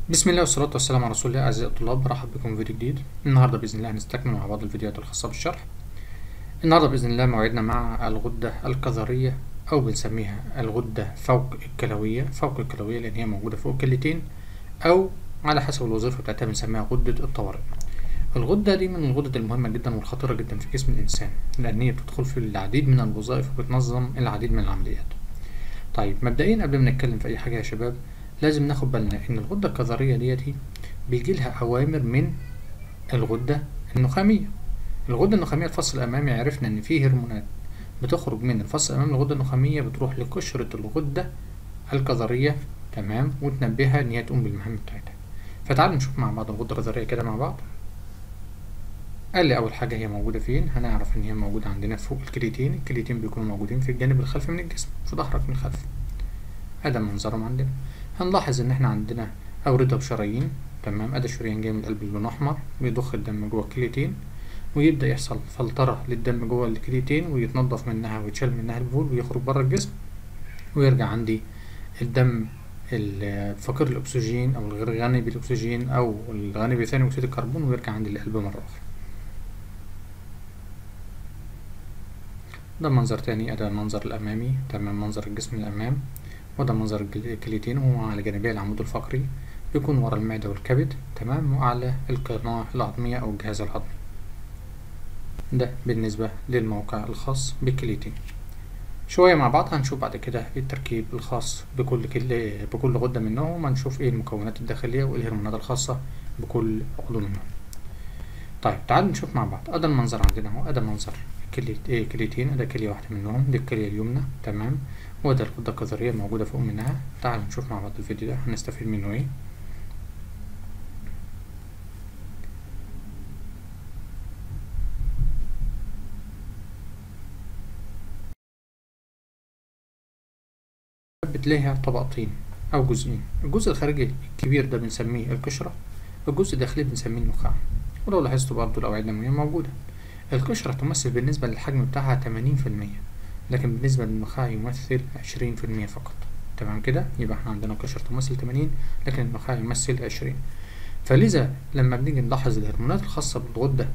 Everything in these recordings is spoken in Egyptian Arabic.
بسم الله والصلاة والسلام على رسول الله أعزائي الطلاب برحب بكم في فيديو جديد النهاردة بإذن الله هنستكمل مع بعض الفيديوهات الخاصة بالشرح النهاردة بإذن الله موعدنا مع الغدة الكظرية أو بنسميها الغدة فوق الكلوية فوق الكلوية لأن هي موجودة فوق الكليتين أو على حسب الوظيفة بتاعتها بنسميها غدة الطوارئ الغدة دي من الغدد المهمة جدا والخطيرة جدا في جسم الإنسان لأن هي بتدخل في العديد من الوظائف وبتنظم العديد من العمليات طيب مبدئيا قبل ما نتكلم في أي حاجة يا شباب لازم ناخد بالنا ان الغدة الكظرية ديتي بيجي لها اوامر من الغدة النخامية الغدة النخامية الفص الامامي عرفنا ان فيه هرمونات بتخرج من الفص الامامي الغدة النخامية بتروح لقشرة الغدة الكظرية تمام وتنبهها ان هي تقوم بالمهام بتاعتها فتعالوا نشوف مع بعض الغدة الكظرية كده مع بعض قال لي اول حاجة هي موجودة فين هنعرف ان هي موجودة عندنا فوق الكليتين الكليتين بيكونوا موجودين في الجانب الخلفي من الجسم في ظهرك من الخلف ادي منظرهم عندنا هنلاحظ ان احنا عندنا اوردة وشرايين تمام ادي شريان جاي من القلب لونه احمر بيضخ الدم جوه الكليتين ويبدا يحصل فلتره للدم جوه الكليتين ويتنضف منها ويتشال منها البول ويخرج بره الجسم ويرجع عندي الدم الفقير الاكسجين او الغير غني بالاكسجين او الغني بثاني اكسيد الكربون ويرجع عندي القلب مره اخرى ده منظر تاني ادي المنظر الامامي تمام منظر الجسم الامام وده منظر الكليتين وهو على جانبي العمود الفقري بيكون ورا المعدة والكبد تمام وأعلى القناة العظمية أو الجهاز الهضمي ده بالنسبة للموقع الخاص بالكليتين شوية مع بعض هنشوف بعد كده التركيب الخاص بكل كل بكل غدة منهم وهنشوف ايه المكونات الداخلية وايه الهرمونات الخاصة بكل عضو منهم طيب تعالوا نشوف مع بعض ادي المنظر عندنا اهو ادي منظر كليتين ادي كلية واحدة منهم دي الكلية اليمنى تمام وده الغدة الكظرية الموجودة فوق منها تعالوا نشوف مع بعض الفيديو ده هنستفيد منه ايه بتلاقيها طبقتين او جزئين الجزء الخارجي الكبير ده بنسميه القشرة الجزء الداخلي بنسميه النخاع ولو لاحظتوا برضو الأوعية الدموية موجودة القشرة تمثل بالنسبة للحجم بتاعها تمانين في المية لكن بالنسبة للنخاع يمثل عشرين في المية فقط تمام كده يبقى احنا عندنا القشرة تمثل تمانين لكن النخاع يمثل عشرين فلذا لما بنيجي نلاحظ الهرمونات الخاصة بالغدة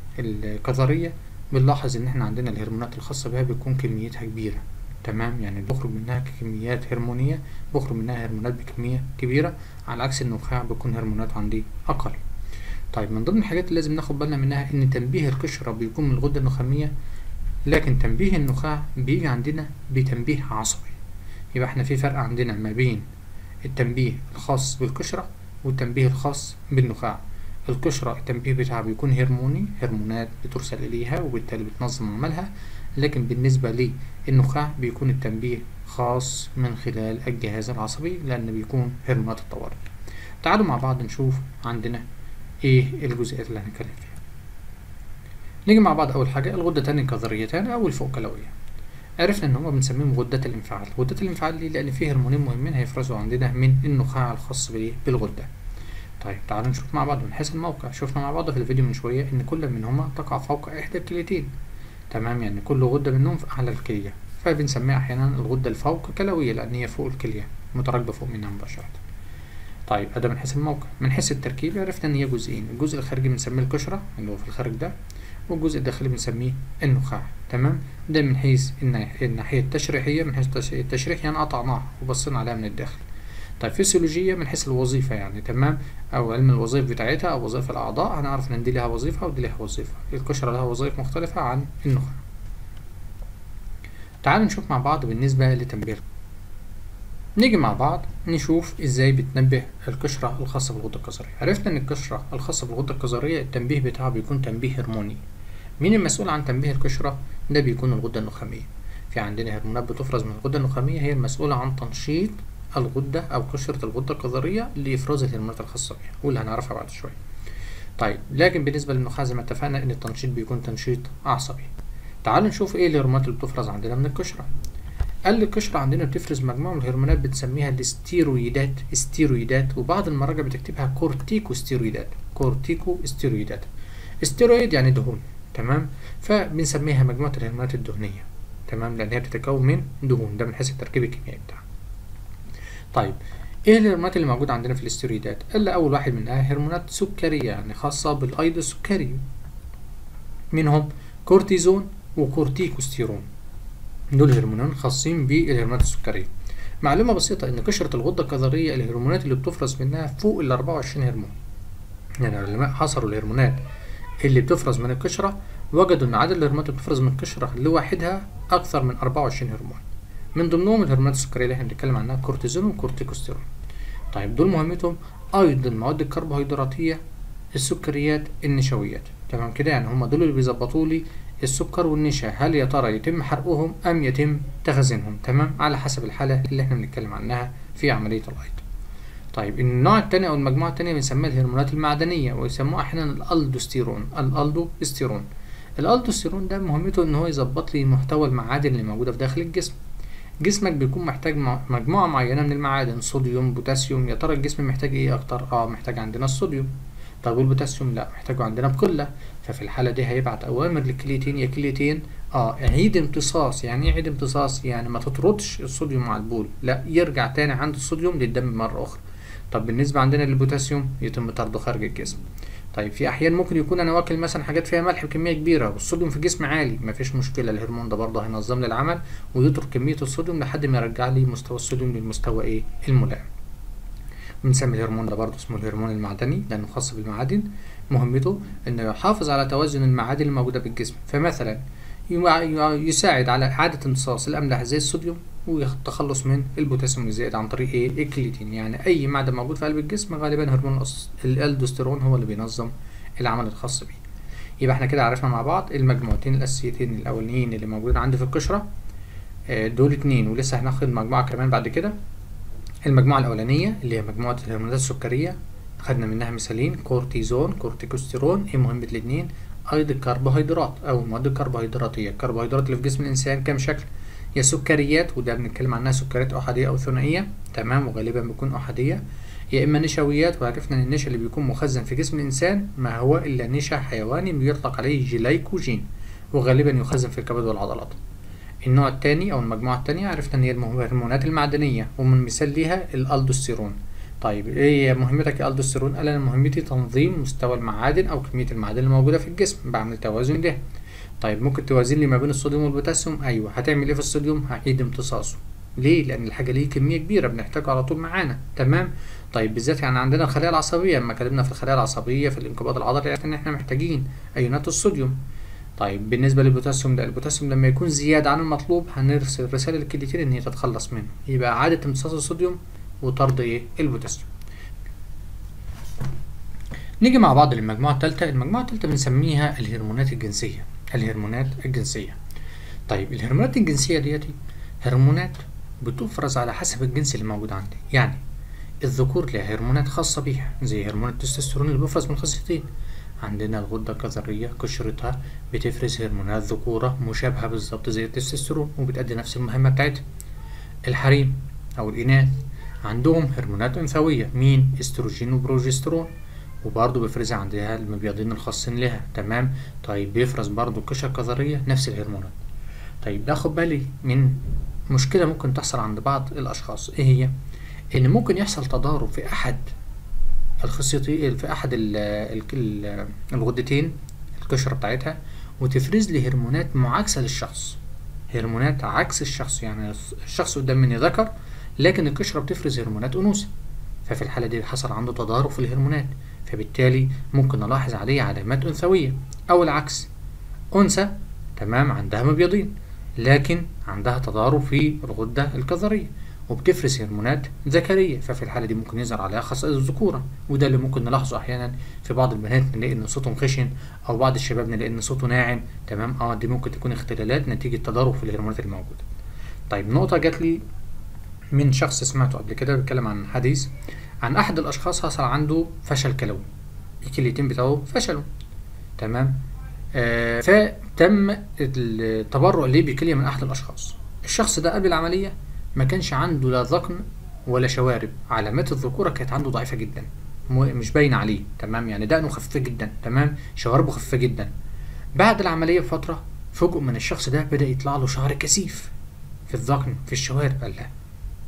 الكظرية بنلاحظ ان احنا عندنا الهرمونات الخاصة بها بيكون كميتها كبيرة تمام يعني بيخرج منها كميات هرمونية بيخرج منها هرمونات بكمية كبيرة على عكس النخاع بيكون هرمونات عندي أقل طيب من ضمن الحاجات اللي لازم ناخد بالنا منها ان تنبيه القشرة بيكون من الغدة النخامية لكن تنبيه النخاع بيجي عندنا بتنبيه عصبي يبقى احنا في فرق عندنا ما بين التنبيه الخاص بالقشرة والتنبيه الخاص بالنخاع القشرة التنبيه بتاعها بيكون هرموني هرمونات بترسل إليها وبالتالي بتنظم عملها لكن بالنسبة للنخاع بيكون التنبيه خاص من خلال الجهاز العصبي لأن بيكون هرمونات الطوارئ تعالوا مع بعض نشوف عندنا ايه الجزئيات اللي هنتكلم فيها نيجي مع بعض اول حاجه الغدتان الكظريتان او الفوق كلويه عرفنا ان هما بنسميهم غدات الانفعال غدات الانفعال دي لان فيه هرمونين مهمين هيفرزوا عندنا من النخاع الخاص بالغده طيب تعالوا نشوف مع بعض من حيث الموقع شفنا مع بعض في الفيديو من شويه ان كل منهما تقع فوق احدى الكليتين تمام يعني كل غده منهم في اعلى الكليه فبنسميها احيانا الغده الفوق كلويه لان هي فوق الكليه متراكبه فوق منها مباشره طيب هذا من حيث الموقع من حيث التركيب عرفنا ان هي جزئين الجزء الخارجي بنسميه القشره اللي هو في الخارج ده والجزء الداخلي بنسميه النخاع تمام ده من حيث الناحيه التشريحيه من حيث التشريح يعني قطعناها وبصينا عليها من الداخل طيب فسيولوجية من حيث الوظيفة يعني تمام أو علم الوظائف بتاعتها أو وظائف الأعضاء هنعرف إن دي لها وظيفة ودي لها وظيفة القشرة لها وظائف مختلفة عن النخاع تعالوا نشوف مع بعض بالنسبة لتنبيه نيجي مع بعض نشوف ازاي بتنبه القشرة الخاصة بالغدة الكظرية عرفنا ان القشرة الخاصة بالغدة الكظرية التنبيه بتاعها بيكون تنبيه هرموني مين المسؤول عن تنبيه القشرة ده بيكون الغدة النخامية في عندنا هرمونات بتفرز من الغدة النخامية هي المسؤولة عن تنشيط الغدة أو قشرة الغدة الكظرية لإفراز الهرمونات الخاصة بها واللي هنعرفها بعد شوية طيب لكن بالنسبة للنخاع زي ما اتفقنا إن التنشيط بيكون تنشيط عصبي تعالوا نشوف إيه الهرمونات اللي بتفرز عندنا من القشرة قال لي القشرة عندنا بتفرز مجموعة من الهرمونات بنسميها الاستيرويدات استيرويدات وبعض المراجع بتكتبها كورتيكو استيرويدات كورتيكو استيرويدات استيرويد يعني دهون تمام فبنسميها مجموعة الهرمونات الدهنية تمام لأن هي بتتكون من دهون ده من حيث التركيب الكيميائي بتاعها طيب ايه الهرمونات اللي موجوده عندنا في الاسترويدات الا اول واحد منها هرمونات سكريه يعني خاصه بالايض السكري منهم كورتيزون وكورتيكوستيرون دول هرمونين خاصين بالهرمونات السكريه معلومه بسيطه ان قشره الغده الكظريه الهرمونات اللي بتفرز منها فوق ال 24 هرمون يعني العلماء حصروا الهرمونات اللي بتفرز من القشره وجدوا ان عدد الهرمونات اللي بتفرز من القشره لوحدها اكثر من 24 هرمون من ضمنهم الهرمونات السكريه اللي احنا بنتكلم عنها كورتيزون وكورتيكوستيرون طيب دول مهمتهم ايضا المواد الكربوهيدراتيه السكريات النشويات تمام كده يعني هم دول اللي بيظبطوا لي السكر والنشا هل يا ترى يتم حرقهم ام يتم تخزينهم تمام على حسب الحاله اللي احنا بنتكلم عنها في عمليه الايض طيب النوع الثاني او المجموعه الثانيه بنسميها الهرمونات المعدنيه ويسموها احيانا الالدوستيرون الالدوستيرون الالدوستيرون ده مهمته ان هو يظبط لي محتوى المعادن اللي موجوده في داخل الجسم جسمك بيكون محتاج مجموعه معينه من المعادن صوديوم بوتاسيوم يا ترى الجسم محتاج ايه اكتر اه محتاج عندنا الصوديوم طب والبوتاسيوم لا محتاجه عندنا بقله ففي الحاله دي هيبعت اوامر للكليتين يا كليتين اه عيد امتصاص يعني ايه عيد امتصاص يعني ما تطردش الصوديوم مع البول لا يرجع تاني عند الصوديوم للدم مره اخرى طب بالنسبه عندنا للبوتاسيوم يتم طرده خارج الجسم طيب في احيان ممكن يكون انا واكل مثلا حاجات فيها ملح بكميه كبيره والصوديوم في الجسم عالي مفيش مشكله الهرمون ده برضه هينظم لي العمل ويترك كميه الصوديوم لحد ما يرجع لي مستوى الصوديوم للمستوى ايه الملائم بنسمي الهرمون ده برضه اسمه الهرمون المعدني لانه خاص بالمعادن مهمته انه يحافظ على توازن المعادن الموجوده في الجسم فمثلا يساعد على اعاده امتصاص الاملاح زي الصوديوم والتخلص من البوتاسيوم الزائد عن طريق ايه الكليتين يعني اي معدن موجود في قلب الجسم غالبا هرمون الالدوستيرون هو اللي بينظم العمل الخاص بيه يبقى احنا كده عرفنا مع بعض المجموعتين الاساسيتين الاولانيين اللي موجودين عندي في القشره دول اتنين ولسه هناخد مجموعه كمان بعد كده المجموعه الاولانيه اللي هي مجموعه الهرمونات السكريه خدنا منها مثالين كورتيزون كورتيكوستيرون ايه مهمه الاثنين ايض الكربوهيدرات او المواد الكربوهيدراتيه الكربوهيدرات اللي في جسم الانسان كام شكل يا سكريات وده بنتكلم عنها سكريات احاديه او ثنائيه تمام وغالبا بيكون احاديه يا اما نشويات وعرفنا ان النشا اللي بيكون مخزن في جسم الانسان ما هو الا نشا حيواني بيطلق عليه جلايكوجين وغالبا يخزن في الكبد والعضلات النوع الثاني او المجموعه الثانيه عرفنا ان هي الهرمونات المعدنيه ومن مثال ليها الالدوستيرون طيب ايه هي مهمتك يا الدوستيرون قال انا مهمتي تنظيم مستوى المعادن او كميه المعادن الموجوده في الجسم بعمل توازن ده طيب ممكن توازن لي ما بين الصوديوم والبوتاسيوم ايوه هتعمل ايه في الصوديوم هعيد امتصاصه ليه لان الحاجه ليه كميه كبيره بنحتاجه على طول معانا تمام طيب بالذات يعني عندنا الخلايا العصبيه لما اتكلمنا في الخلايا العصبيه في الانقباض العضلي عرفنا ان احنا محتاجين ايونات الصوديوم طيب بالنسبه للبوتاسيوم ده البوتاسيوم لما يكون زياده عن المطلوب هنرسل رساله للكليتين ان هي تتخلص منه يبقى اعاده امتصاص الصوديوم وطرد ايه البوتاسيوم نيجي مع بعض للمجموعه الثالثه المجموعه الثالثه بنسميها الهرمونات الجنسيه الهرمونات الجنسيه طيب الهرمونات الجنسيه ديتي هرمونات بتفرز على حسب الجنس اللي موجود عندي يعني الذكور لها هرمونات خاصه بيها زي هرمون التستوستيرون اللي بيفرز من خصيتين عندنا الغدة الكظرية قشرتها بتفرز هرمونات ذكورة مشابهة بالظبط زي التستوستيرون وبتأدي نفس المهمة بتاعتها الحريم أو الإناث عندهم هرمونات أنثوية مين استروجين وبروجسترون وبرضه بيفرز عندها المبيضين الخاصين لها تمام طيب بيفرز برضه القشرة الكظرية نفس الهرمونات طيب ناخد بالي من مشكلة ممكن تحصل عند بعض الأشخاص إيه هي؟ إن ممكن يحصل تضارب في أحد الخصيتين في أحد ال ال الغدتين القشرة بتاعتها وتفرز لي هرمونات معاكسة للشخص هرمونات عكس الشخص يعني الشخص قدام مني ذكر لكن القشرة بتفرز هرمونات أنوثة ففي الحالة دي حصل عنده تضارب في الهرمونات فبالتالي ممكن نلاحظ عليه علامات أنثوية أو العكس أنثى تمام عندها مبيضين لكن عندها تضارب في الغدة الكظرية وبتفرز هرمونات ذكرية ففي الحالة دي ممكن يظهر عليها خصائص الذكورة وده اللي ممكن نلاحظه أحيانا في بعض البنات نلاقي إن صوتهم خشن أو بعض الشباب نلاقي إن صوته ناعم تمام اه دي ممكن تكون اختلالات نتيجة تضارب في الهرمونات الموجودة طيب نقطة جات لي من شخص سمعته قبل كده بيتكلم عن حديث عن أحد الأشخاص حصل عنده فشل كلوي الكليتين بتاعه فشلوا تمام آه فتم التبرع ليه بكلية من أحد الأشخاص الشخص ده قبل العملية ما كانش عنده لا ذقن ولا شوارب علامات الذكورة كانت عنده ضعيفة جدا مش باينة عليه تمام يعني دقنه خفيفة جدا تمام شواربه خفيفة جدا بعد العملية بفترة فوجئوا من الشخص ده بدأ يطلع له شعر كثيف في الذقن في الشوارب قال لا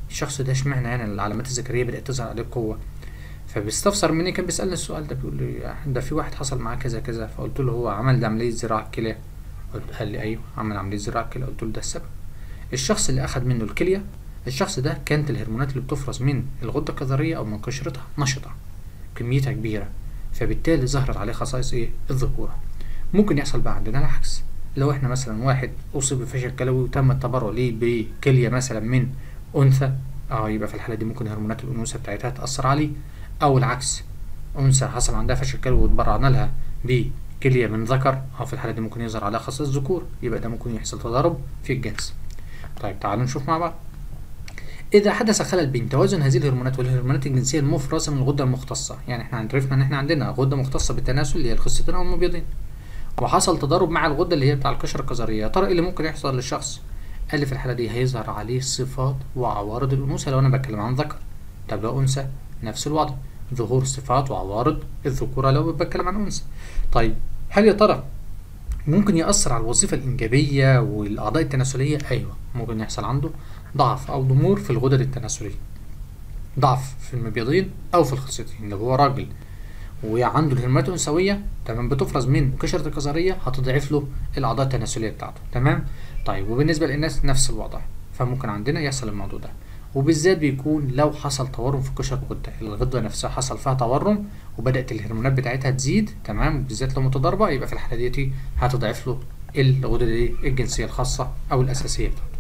الشخص ده اشمعنى يعني العلامات الذكريه بدات تظهر عليه بقوه فبيستفسر مني كان بيسالني السؤال ده بيقول لي ده في واحد حصل معاه كذا كذا فقلت له هو عمل عمليه زراعه كلى قلت قال لي ايوه عمل عمليه زراعه كلى قلت له ده السبب الشخص اللي اخذ منه الكليه الشخص ده كانت الهرمونات اللي بتفرز من الغده الكظريه او من قشرتها نشطه كميتها كبيره فبالتالي ظهرت عليه خصائص ايه الذكوره ممكن يحصل بقى عندنا العكس لو احنا مثلا واحد اصيب بفشل كلوي وتم التبرع ليه بكليه مثلا من انثى اه يبقى في الحاله دي ممكن هرمونات الانوثه بتاعتها تاثر عليه او العكس انثى حصل عندها فشل كلوي واتبرعنا لها بكليه من ذكر اه في الحاله دي ممكن يظهر عليها خصائص ذكور يبقى ده ممكن يحصل تضارب في الجنس طيب تعالوا نشوف مع بعض إذا حدث خلل بين توازن هذه الهرمونات والهرمونات الجنسية المفرزة من الغدة المختصة، يعني إحنا عرفنا إن إحنا عندنا غدة مختصة بالتناسل اللي هي الخصيتين أو المبيضين، وحصل تضارب مع الغدة اللي هي بتاع القشرة الكظرية، يا ترى إيه اللي ممكن يحصل للشخص؟ قال لي في الحالة دي هيظهر عليه صفات وعوارض الأنوثة لو أنا بتكلم عن ذكر، طب لو أنثى نفس الوضع، ظهور صفات وعوارض الذكورة لو بتكلم عن أنثى. طيب هل يا ترى ممكن يأثر على الوظيفة الإنجابية والأعضاء التناسلية؟ أيوه ممكن يحصل عنده ضعف أو ضمور في الغدد التناسلية ضعف في المبيضين أو في الخصيتين لو هو راجل وعنده الهرمونات الأنثوية تمام بتفرز من قشرة الكظرية هتضعف له الأعضاء التناسلية بتاعته تمام طيب وبالنسبة للناس نفس الوضع فممكن عندنا يحصل الموضوع ده وبالذات بيكون لو حصل تورم في قشرة الغدة الغدة نفسها حصل فيها تورم وبدأت الهرمونات بتاعتها تزيد تمام بالذات لو متضاربة يبقى في الحالة ديتي هتضعف له الغدد الجنسية الخاصة أو الأساسية بتاعته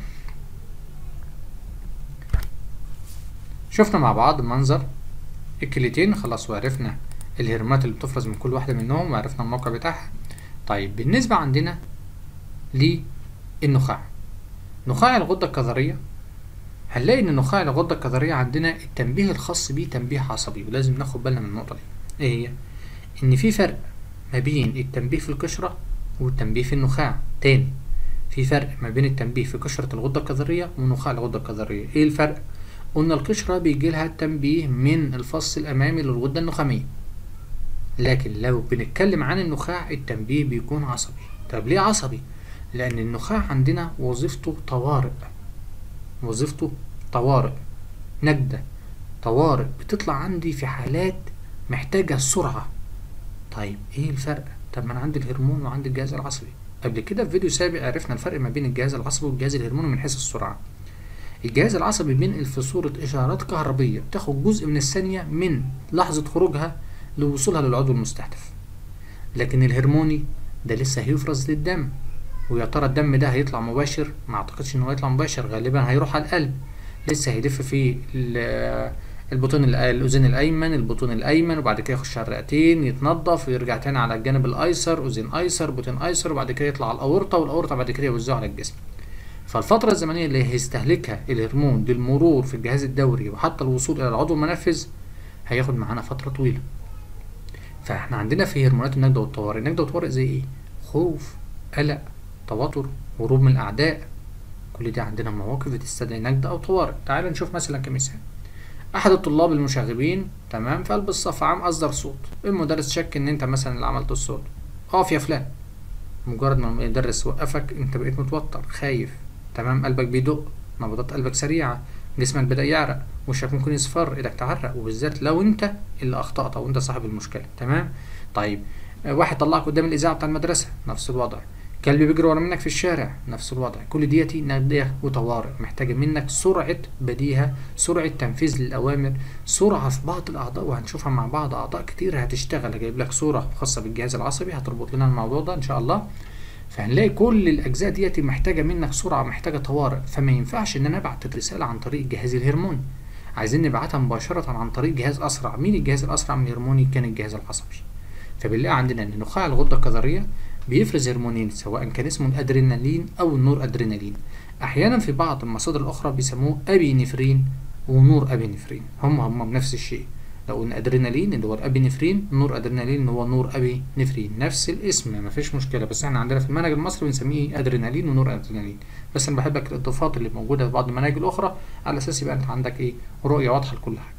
شفنا مع بعض منظر الكليتين خلاص وعرفنا الهرمونات اللي بتفرز من كل واحدة منهم وعرفنا الموقع بتاعها طيب بالنسبة عندنا للنخاع نخاع الغدة الكظرية هنلاقي ان نخاع الغدة الكظرية عندنا التنبيه الخاص بيه تنبيه عصبي ولازم ناخد بالنا من النقطة دي ايه هي ان في فرق ما بين التنبيه في القشرة والتنبيه في النخاع تاني في فرق ما بين التنبيه في قشرة الغدة الكظرية ونخاع الغدة الكظرية ايه الفرق قلنا القشرة بيجي لها التنبيه من الفص الأمامي للغدة النخامية لكن لو بنتكلم عن النخاع التنبيه بيكون عصبي طب ليه عصبي؟ لأن النخاع عندنا وظيفته طوارئ وظيفته طوارئ نجدة طوارئ بتطلع عندي في حالات محتاجة سرعة طيب ايه الفرق؟ طب ما انا عندي الهرمون وعندي الجهاز العصبي قبل كده في فيديو سابق عرفنا الفرق ما بين الجهاز العصبي والجهاز الهرموني من حيث السرعة الجهاز العصبي بينقل في صورة إشارات كهربية بتاخد جزء من الثانية من لحظة خروجها لوصولها للعضو المستهدف لكن الهرموني ده لسه هيفرز للدم ويا ترى الدم ده هيطلع مباشر ما اعتقدش انه هيطلع مباشر غالبا هيروح على القلب لسه هيلف في البطون الاذن الايمن البطون الايمن وبعد كده يخش على الرئتين يتنضف ويرجع تاني على الجانب الايسر اذن ايسر بطن ايسر وبعد كده يطلع على الاورطه والاورطه بعد كده يوزعه على الجسم فالفترة الزمنية اللي هيستهلكها الهرمون للمرور في الجهاز الدوري وحتى الوصول إلى العضو المنفذ هياخد معانا فترة طويلة فاحنا عندنا في هرمونات النجدة والطوارئ النجدة والطوارئ زي ايه؟ خوف قلق توتر هروب من الأعداء كل دي عندنا مواقف بتستدعي نجدة أو طوارئ تعالوا نشوف مثلا كمثال أحد الطلاب المشاغبين تمام في قلب الصف عام أصدر صوت المدرس شك إن أنت مثلا اللي عملت الصوت اقف يا فلان مجرد ما المدرس وقفك أنت بقيت متوتر خايف تمام قلبك بيدق نبضات قلبك سريعة جسمك بدأ يعرق وشك ممكن يصفر ايدك تعرق وبالذات لو انت اللي اخطأت او انت صاحب المشكلة تمام طيب واحد طلعك قدام الاذاعة بتاع المدرسة نفس الوضع كلب بيجري ورا منك في الشارع نفس الوضع كل ديتي نادية وطوارئ محتاجة منك سرعة بديهة سرعة تنفيذ للأوامر سرعة في بعض الأعضاء وهنشوفها مع بعض أعضاء كتير هتشتغل جايب لك صورة خاصة بالجهاز العصبي هتربط لنا الموضوع ده إن شاء الله فهنلاقي كل الاجزاء ديت محتاجه منك سرعه محتاجه طوارئ فما ينفعش ان انا ابعت الرساله عن طريق الجهاز الهرموني عايزين نبعتها مباشره عن طريق جهاز اسرع مين الجهاز الاسرع من الهرموني كان الجهاز العصبي فبنلاقي عندنا ان نخاع الغده الكظريه بيفرز هرمونين سواء كان اسمه الادرينالين او النور ادرينالين احيانا في بعض المصادر الاخرى بيسموه ابينفرين ونور ابينفرين هم هم بنفس الشيء لو قلنا ادرينالين اللي هو الابينفرين نور ادرينالين اللي هو نور ابينفرين نفس الاسم مفيش مشكله بس احنا عندنا في المنهج المصري بنسميه ادرينالين ونور ادرينالين بس انا بحب الاضافات اللي موجوده في بعض المناهج الاخرى على اساس يبقى انت عندك ايه رؤيه واضحه لكل حاجه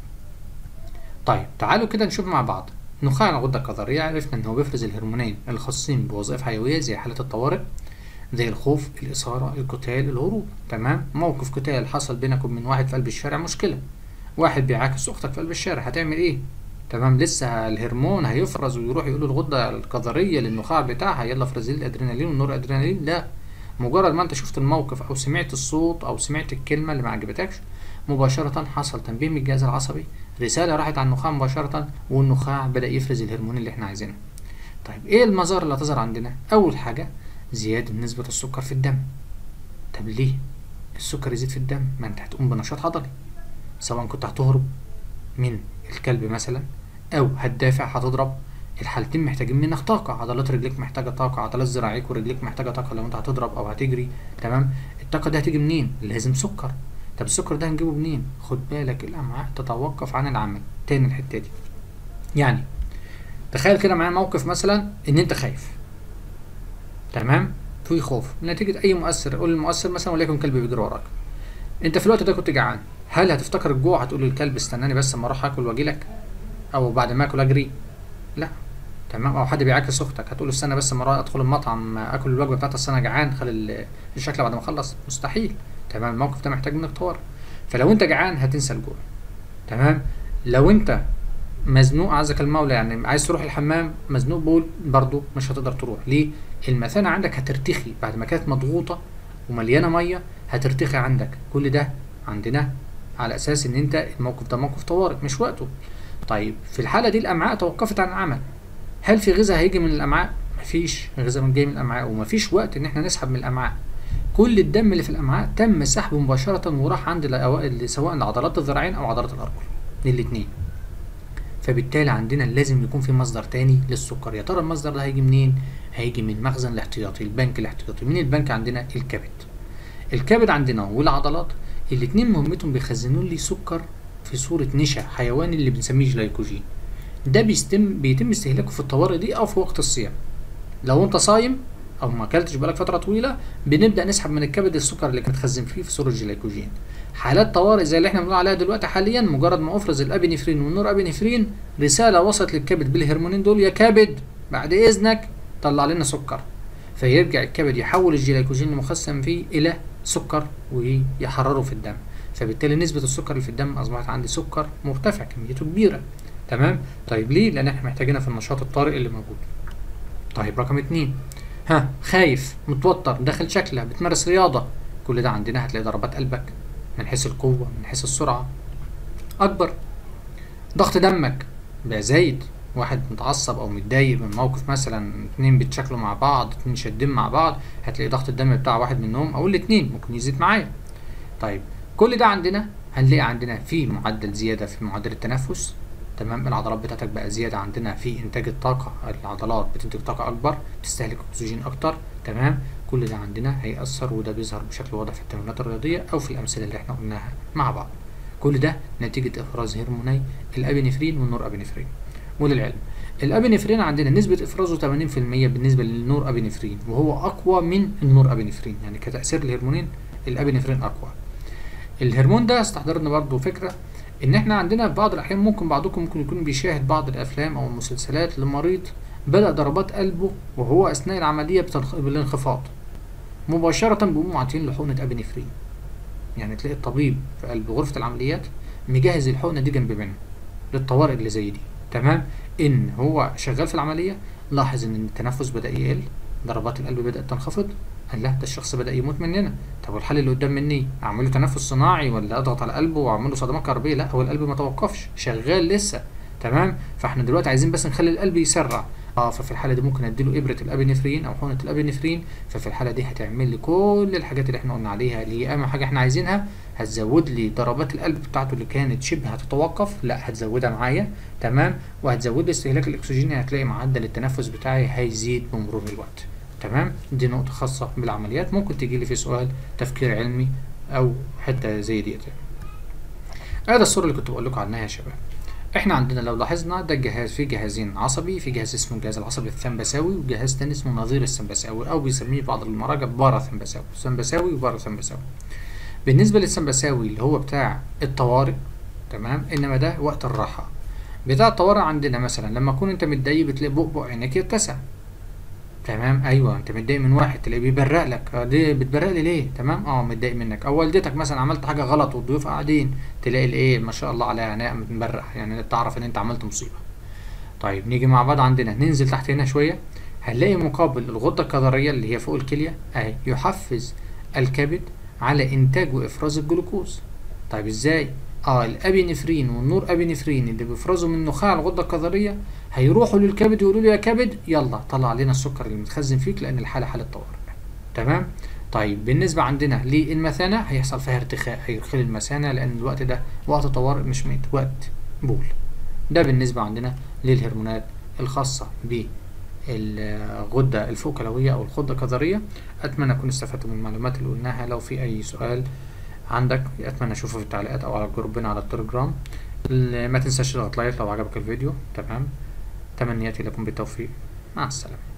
طيب تعالوا كده نشوف مع بعض نخاع الغده الكظريه عرفنا ان هو بيفرز الهرمونين الخاصين بوظائف حيويه زي حاله الطوارئ زي الخوف الاثاره القتال الهروب تمام موقف قتال حصل بينك وبين واحد في قلب الشارع مشكله واحد بيعاكس اختك في قلب الشارع هتعمل ايه تمام لسه الهرمون هيفرز ويروح يقول الغده الكظريه للنخاع بتاعها يلا افرز لي الادرينالين والنور ادرينالين لا مجرد ما انت شفت الموقف او سمعت الصوت او سمعت الكلمه اللي ما عجبتكش مباشره حصل تنبيه من الجهاز العصبي رساله راحت على النخاع مباشره والنخاع بدا يفرز الهرمون اللي احنا عايزينه طيب ايه المظاهر اللي هتظهر عندنا اول حاجه زياده نسبه السكر في الدم طب ليه السكر يزيد في الدم ما انت هتقوم بنشاط عضلي سواء كنت هتهرب من الكلب مثلا او هتدافع هتضرب الحالتين محتاجين منك طاقة عضلات رجليك محتاجة طاقة عضلات ذراعيك ورجليك محتاجة طاقة لو انت هتضرب او هتجري تمام الطاقة دي هتيجي منين لازم سكر طب السكر ده هنجيبه منين خد بالك الامعاء تتوقف عن العمل تاني الحتة دي يعني تخيل كده معايا موقف مثلا ان انت خايف تمام في خوف نتيجة اي مؤثر قول المؤثر مثلا وليكن كلب بيجري وراك انت في الوقت ده كنت جعان هل هتفتكر الجوع هتقول للكلب استناني بس اما اروح اكل واجي لك او بعد ما اكل اجري لا تمام او حد بيعاكس اختك هتقول له استنى بس اما اروح ادخل المطعم اكل الوجبه بتاعتي اصل انا جعان خلي الشكل بعد ما اخلص مستحيل تمام الموقف ده محتاج منك طوارئ فلو انت جعان هتنسى الجوع تمام لو انت مزنوق عزك المولى يعني عايز تروح الحمام مزنوق بول برضو مش هتقدر تروح ليه المثانه عندك هترتخي بعد ما كانت مضغوطه ومليانه ميه هترتخي عندك كل ده عندنا على اساس ان انت الموقف ده موقف طوارئ مش وقته طيب في الحاله دي الامعاء توقفت عن العمل هل في غذاء هيجي من الامعاء مفيش غذاء من جاي من الامعاء ومفيش وقت ان احنا نسحب من الامعاء كل الدم اللي في الامعاء تم سحبه مباشره وراح عند الأوائل سواء لعضلات الذراعين او عضلات الارجل الاثنين فبالتالي عندنا لازم يكون في مصدر تاني للسكر يا ترى المصدر ده هيجي منين هيجي من المخزن الاحتياطي البنك الاحتياطي مين البنك عندنا الكبد الكبد عندنا والعضلات الاثنين مهمتهم بيخزنوا لي سكر في صورة نشا حيواني اللي بنسميه جلايكوجين ده بيستم بيتم استهلاكه في الطوارئ دي او في وقت الصيام لو انت صايم او ما اكلتش بقالك فتره طويله بنبدا نسحب من الكبد السكر اللي كان متخزن فيه في صوره الجلايكوجين حالات طوارئ زي اللي احنا بنقول عليها دلوقتي حاليا مجرد ما افرز الابينفرين والنور ابينفرين رساله وصلت للكبد بالهرمونين دول يا كبد بعد اذنك طلع لنا سكر فيرجع الكبد يحول الجلايكوجين المخزن فيه الى سكر ويحرره في الدم فبالتالي نسبة السكر اللي في الدم أصبحت عندي سكر مرتفع كميته كبيرة تمام طيب ليه لأن احنا محتاجينها في النشاط الطارئ اللي موجود طيب رقم اتنين ها خايف متوتر داخل شكله بتمارس رياضة كل ده عندنا هتلاقي ضربات قلبك من حيث القوة من حيث السرعة أكبر ضغط دمك بقى زايد واحد متعصب او متضايق من موقف مثلا اتنين بيتشكلوا مع بعض اتنين شادين مع بعض هتلاقي ضغط الدم بتاع واحد منهم او الاتنين ممكن يزيد معايا طيب كل ده عندنا هنلاقي عندنا في معدل زياده في معدل التنفس تمام العضلات بتاعتك بقى زياده عندنا في انتاج الطاقه العضلات بتنتج طاقه اكبر بتستهلك اكسجين اكتر تمام كل ده عندنا هيأثر وده بيظهر بشكل واضح في التمرينات الرياضيه او في الامثله اللي احنا قلناها مع بعض كل ده نتيجه افراز هرموني الابينفرين والنور ابينفرين وللعلم الابينفرين عندنا نسبة افرازه 80% بالنسبة للنور ابينفرين وهو اقوى من النور ابينفرين يعني كتأثير الهرمونين الابينفرين اقوى الهرمون ده استحضرنا برضو فكرة ان احنا عندنا في بعض الاحيان ممكن بعضكم ممكن يكون بيشاهد بعض الافلام او المسلسلات لمريض بدأ ضربات قلبه وهو اثناء العملية بتنخ... بالانخفاض مباشرة بيقوموا عاطين له حقنة ابينفرين يعني تلاقي الطبيب في قلب غرفة العمليات مجهز الحقنة دي جنب منه للطوارئ اللي زي دي تمام ان هو شغال في العمليه لاحظ ان التنفس بدا يقل ضربات القلب بدات تنخفض قال لا ده الشخص بدا يموت مننا طب والحل اللي قدام مني اعمل له تنفس صناعي ولا اضغط على قلبه واعمل له صدمات كهربيه لا هو القلب ما توقفش شغال لسه تمام فاحنا دلوقتي عايزين بس نخلي القلب يسرع اه ففي الحاله دي ممكن اديله ابره الابينفرين او حقنه الابينفرين ففي الحاله دي هتعمل لي كل الحاجات اللي احنا قلنا عليها اللي هي اهم حاجه احنا عايزينها هتزود لي ضربات القلب بتاعته اللي كانت شبه هتتوقف لا هتزودها معايا تمام وهتزود لي استهلاك الاكسجين هتلاقي معدل التنفس بتاعي هيزيد بمرور الوقت تمام دي نقطه خاصه بالعمليات ممكن تيجي لي في سؤال تفكير علمي او حته زي ديت هذا الصوره اللي كنت بقول لكم عنها يا شباب احنا عندنا لو لاحظنا ده الجهاز فيه جهازين عصبي في جهاز اسمه الجهاز العصبي الثمبساوي وجهاز تاني اسمه نظير الثمبساوي او بيسميه بعض المراجع باراثمبساوي ثمبساوي وباراثمبساوي بالنسبه للثمبساوي اللي هو بتاع الطوارئ تمام انما ده وقت الراحه بتاع الطوارئ عندنا مثلا لما تكون انت متضايق بتلاقي بؤبؤ عينك يتسع تمام ايوه انت متضايق من واحد تلاقيه بيبرق لك آه، دي بتبرق لي ليه تمام اه متضايق منك او والدتك مثلا عملت حاجه غلط والضيوف قاعدين تلاقي الايه ما شاء الله عليها عناء متبرق يعني تعرف ان انت عملت مصيبه طيب نيجي مع بعض عندنا ننزل تحت هنا شويه هنلاقي مقابل الغده الكظريه اللي هي فوق الكليه اهي يحفز الكبد على انتاج وافراز الجلوكوز طيب ازاي اه الابينفرين والنور ابينفرين اللي بيفرزوا من نخاع الغده الكظريه هيروحوا للكبد يقولوا له يا كبد يلا طلع لنا السكر اللي متخزن فيك لان الحاله حاله طوارئ تمام طيب بالنسبه عندنا للمثانه هيحصل فيها ارتخاء هيدخل المثانه لان الوقت ده وقت طوارئ مش ميت وقت بول ده بالنسبه عندنا للهرمونات الخاصه بالغده الفوق-كلويه او الغده الكظريه اتمنى اكون استفدتوا من المعلومات اللي قلناها لو في اي سؤال عندك اتمنى اشوفه في التعليقات او على جروبنا على التليجرام ال- ما تنساش تضغط لايك لو عجبك الفيديو تمام تمنياتي لكم بالتوفيق مع السلامه